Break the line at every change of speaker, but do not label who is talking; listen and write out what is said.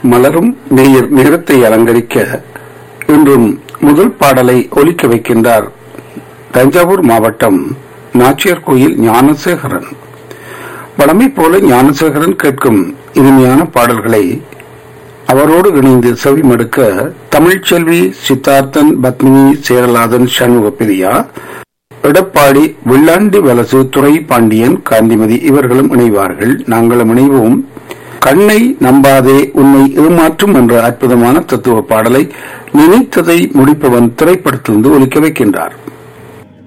மலரும் நேயர் நேரத்தை அலங்கரிக்க இன்றும் முதல் பாடலை ஒலிக்க வைக்கின்றார் தஞ்சாவூர் மாவட்டம் நாச்சியார் கோயில் ஞானசேகரன் வளமை போல ஞானசேகரன் கேட்கும் இனிமையான பாடல்களை அவரோடு இணைந்து செவிமடுக்க தமிழ்ச்செல்வி சித்தார்த்தன் பத்மினி சேரலாதன் சண்முகப்பிரியா எடப்பாடி வெள்ளாண்டி வலசு துறை பாண்டியன் காந்திமதி இவர்களும் இணைவார்கள் நாங்களும் இணைவோம் கண்ணை நம்பாதே உன்னை ஏமாற்றும் என்ற அற்புதமான தத்துவ பாடலை நினைத்ததை முடிப்பவன் திரைப்படத்திலிருந்து ஒலிக்க வைக்கின்றார்